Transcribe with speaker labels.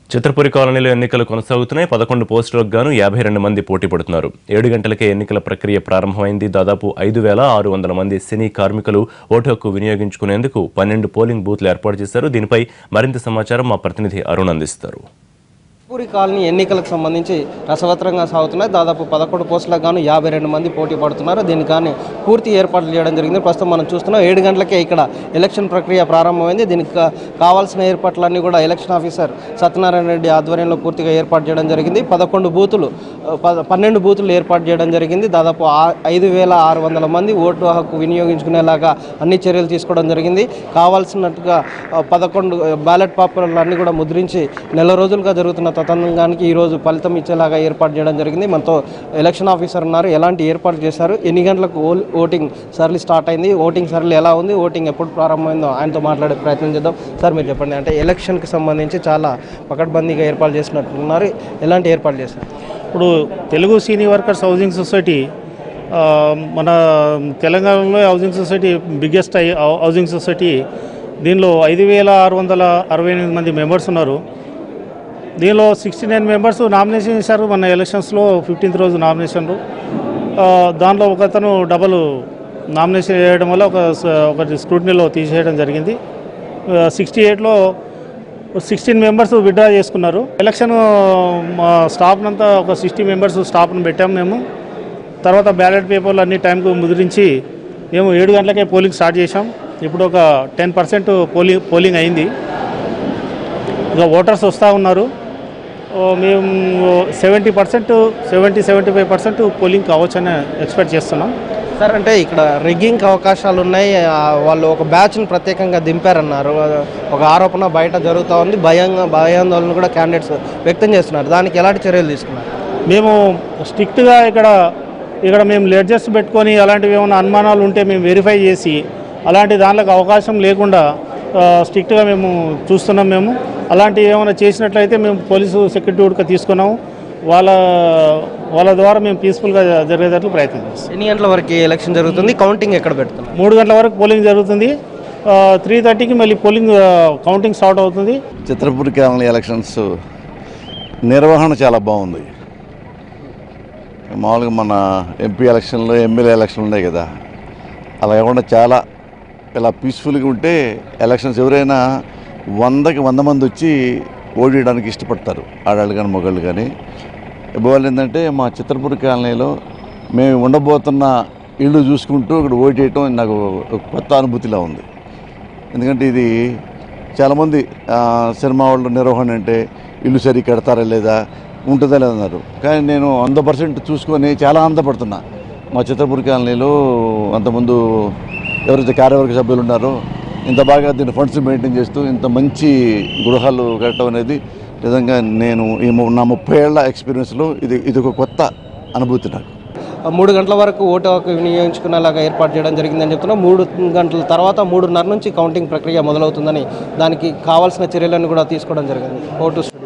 Speaker 1: చిత్రపురి కాలనీలో ఎన్నికలు కొనసాగుతున్నాయి పదకొండు పోస్టులకు గాను యాభై రెండు మంది పోటీ పడుతున్నారు ఏడు గంటలకే ఎన్నికల ప్రక్రియ ప్రారంభమైంది దాదాపు ఐదు వేల ఆరు వందల మంది సినీ కార్మికులు ఓటు హక్కు వినియోగించుకునేందుకు పన్నెండు పోలింగ్ బూత్లు ఏర్పాటు చేశారు దీనిపై మరింత సమాచారం మా ప్రతినిధి అరుణ్ అందిస్తారు
Speaker 2: పూరి కాలనీ ఎన్నికలకు సంబంధించి రసవత్రంగా సాగుతున్నాయి దాదాపు పదకొండు పోస్టులకు గాను యాభై రెండు మంది పోటీ పడుతున్నారు దీనికి కానీ పూర్తి ఏర్పాట్లు చేయడం జరిగింది ప్రస్తుతం మనం చూస్తున్నాం ఏడు గంటలకే ఇక్కడ ఎలక్షన్ ప్రక్రియ ప్రారంభమైంది దీనికి కా- కావాల్సిన ఏర్పాట్లన్నీ కూడా ఎలక్షన్ ఆఫీసర్ సత్యనారాయణ రెడ్డి ఆధ్వర్యంలో పూర్తిగా ఏర్పాటు చేయడం జరిగింది పదకొండు బూతులు ఆ, పద- పన్నెండు బూతులు ఏర్పాటు చేయడం జరిగింది దాదాపు ఆ- ఐదు వేల ఆరు వందల మంది ఓటు హక్కు వినియోగించుకునేలాగా అన్ని చర్యలు తీసుకోవడం జరిగింది కావాల్సినట్టుగా ఆ, పదకొండు బ్యాలెట్ పేపర్లు అన్ని కూడా ముద్రించి నెల రోజులుగా జరుగుతున్న తతంగానికి ఈరోజు ఫలితం ఇచ్చేలాగా ఏర్పాటు చేయడం జరిగింది మనతో ఎలక్షన్ ఆఫీసర్ ఉన్నారు ఎలాంటి ఏర్పాట్లు చేశారు ఎన్ని గంటలకు ఓల్- ఓటింగ్ సర్లీ స్టార్ట్ అయింది ఓటింగ్ సర్లీ ఎలా ఉంది ఓటింగ్ ఎప్పుడు ప్రారంభమైందో ఆయనతో మాట్లాడే ప్రయత్నం చేద్దాం సార్ మీరు చెప్పండి అంటే ఎలక్షన్కి సంబంధించి చాలా పకడ్బందీగా ఏర్పాటు చేసినట్టున్నారు ఎలాంటి ఏర్పాట్లు చేశారు
Speaker 3: ఇప్పుడు Telugu cine workers housing society ఆ, మన తెలంగాణలో హౌసింగ్ సొసైటీ బిగ్గెస్ట్ హై- హౌసింగ్ సొసైటీ దీనిలో ఐదు వేల ఆరు వందల అరవై ఎనిమిది మంది మెంబర్స్ ఉన్నారు దీనిలో సిక్స్టీ నైన్ మెంబర్స్ నామినేషన్ చేశారు మన ఎలక్షన్స్లో ఫిఫ్టీన్త్ రోజు నామినేషన్లు ఆ, దానిలో ఒక అతను డబల్ నామినేషన్ వేయడం వల్ల ఒక స- ఒకటి స్క్రూటినీలో తీసేయడం జరిగింది సిక్స్టీ ఎయిట్లో సిక్స్టీన్ మెంబర్స్ విత్డ్రా చేసుకున్నారు ఎలక్షన్ మా స్టాఫ్ అంతా ఒక సిక్స్టీ మెంబర్స్ స్టాఫ్ను పెట్టాము మేము తర్వాత బ్యాలెట్ పేపర్లు అన్ని టైంకు ముద్రించి మేము ఏడు గంటలకే పోలింగ్ స్టార్ట్ చేసాం ఇప్పుడు ఒక టెన్ పర్సెంట్ పోలింగ్ పోలింగ్ అయింది ఇక ఓటర్స్ వస్తూ ఉన్నారు ఓ, మేము seventy percent seventy seventy five percent polling కావచ్చని ఎక్స్పెక్ట్ చేస్తున్నాం
Speaker 2: సార్ అంటే ఇక్కడ రిగ్గింగ్ అవకాశాలు ఉన్నాయి ఆ, వాళ్ళు ఒక బ్యాచ్ని ప్రత్యేకంగా దింపారన్నారు ఒక ఆరోపణ బయట జరుగుతూ ఉంది భయంగా భయాందోళన కూడా క్యాండిడేట్స్ వ్యక్తం చేస్తున్నారు దానికి ఎలాంటి చర్యలు తీసుకున్నారు
Speaker 3: మేము స్ట్రిక్ట్గా ఇక్కడ ఇక్కడ మేము లెడ్జెస్ పెట్టుకొని అలాంటివి ఏమైనా అనుమానాలు ఉంటే మేము వెరిఫై చేసి అలాంటి దానిలోకి అవకాశం లేకుండా ఆ, స్ట్రిక్ట్గా మేము చూస్తున్నాం మేము అలాంటివి ఏమైనా చేసినట్లయితే మేము పోలీసు సెక్యూరిటీ కూడా తీసుకున్నాము వాళ్ళ వాళ్ళ ద్వారా మేము పీస్ఫుల్గా జరిగేటట్లు ప్రయత్నం చేస్తాం
Speaker 2: ఎన్ని గంటల వరకు ఈ ఎలక్షన్ జరుగుతుంది కౌంటింగ్ ఎక్కడ పెడుతున్నారు
Speaker 3: మూడు గంటల వరకు పోలింగ్ జరుగుతుంది త్రీ థర్టీకి మళ్ళీ పోలింగ్ ఆ, కౌంటింగ్ స్టార్ట్ అవుతుంది
Speaker 4: చిత్రపూర్ కాలనీ ఎలక్షన్స్ నిర్వహణ చాలా బాగుంది మామూలుగా మన ఎంపీ ఎలక్షన్లు ఎమ్మెల్యే ఎలక్షన్లు ఉన్నాయి కదా అలా కాకుండా చాలా ఇలా పీస్ఫుల్గా ఉంటే ఎలక్షన్స్ ఎవరైనా వందకి వంద మంది వచ్చి ఓడియడానికి ఇష్టపడతారు ఆడాళ్ళు కానీ మగళ్ళు కానీ ఇవాళ ఏంటంటే మా చిత్రపూర్ కాలనీలో మేము ఉండబోతున్న ఇల్లు చూసుకుంటూ ఇక్కడ ఓటేయటం నాకు ఒక కొత్త అనుభూతిలా ఉంది ఎందుకంటే ఇది చాలామంది ఆ, సినిమా వాళ్ళు నిర్వహణ అంటే ఇల్లు సరి కడతారా లేదా ఉంటుందా లేదా అన్నారు కానీ నేను వంద పర్సెంట్ చూసుకొని చాలా ఆనందపడుతున్నా మా చిత్రపూర్ కాలనీలో అంతకుముందు ఎవరైతే కార్యవర్గ సభ్యులు ఉన్నారో ఇంత బాగా దీన్ని ఫండ్స్ మెయింటైన్ చేస్తూ ఇంత మంచి గృహాలు కట్టడం అనేది నిజంగా నేను ఈ ము- నా ముప్పై ఏళ్ల ఎక్స్పీరియన్స్లో ఇది ఇది ఒక కొత్త అనుభూతి నాకు
Speaker 2: మూడు గంటల వరకు ఓటు హక్కు వినియోగించుకునేలాగా ఏర్పాటు చేయడం జరిగిందని చెప్తున్నాం మూడు గంటల తర్వాత మూడున్నర నుంచి కౌంటింగ్ ప్రక్రియ మొదలవుతుందని దానికి కావాల్సిన చర్యలను కూడా తీసుకోవడం జరిగింది ఓటు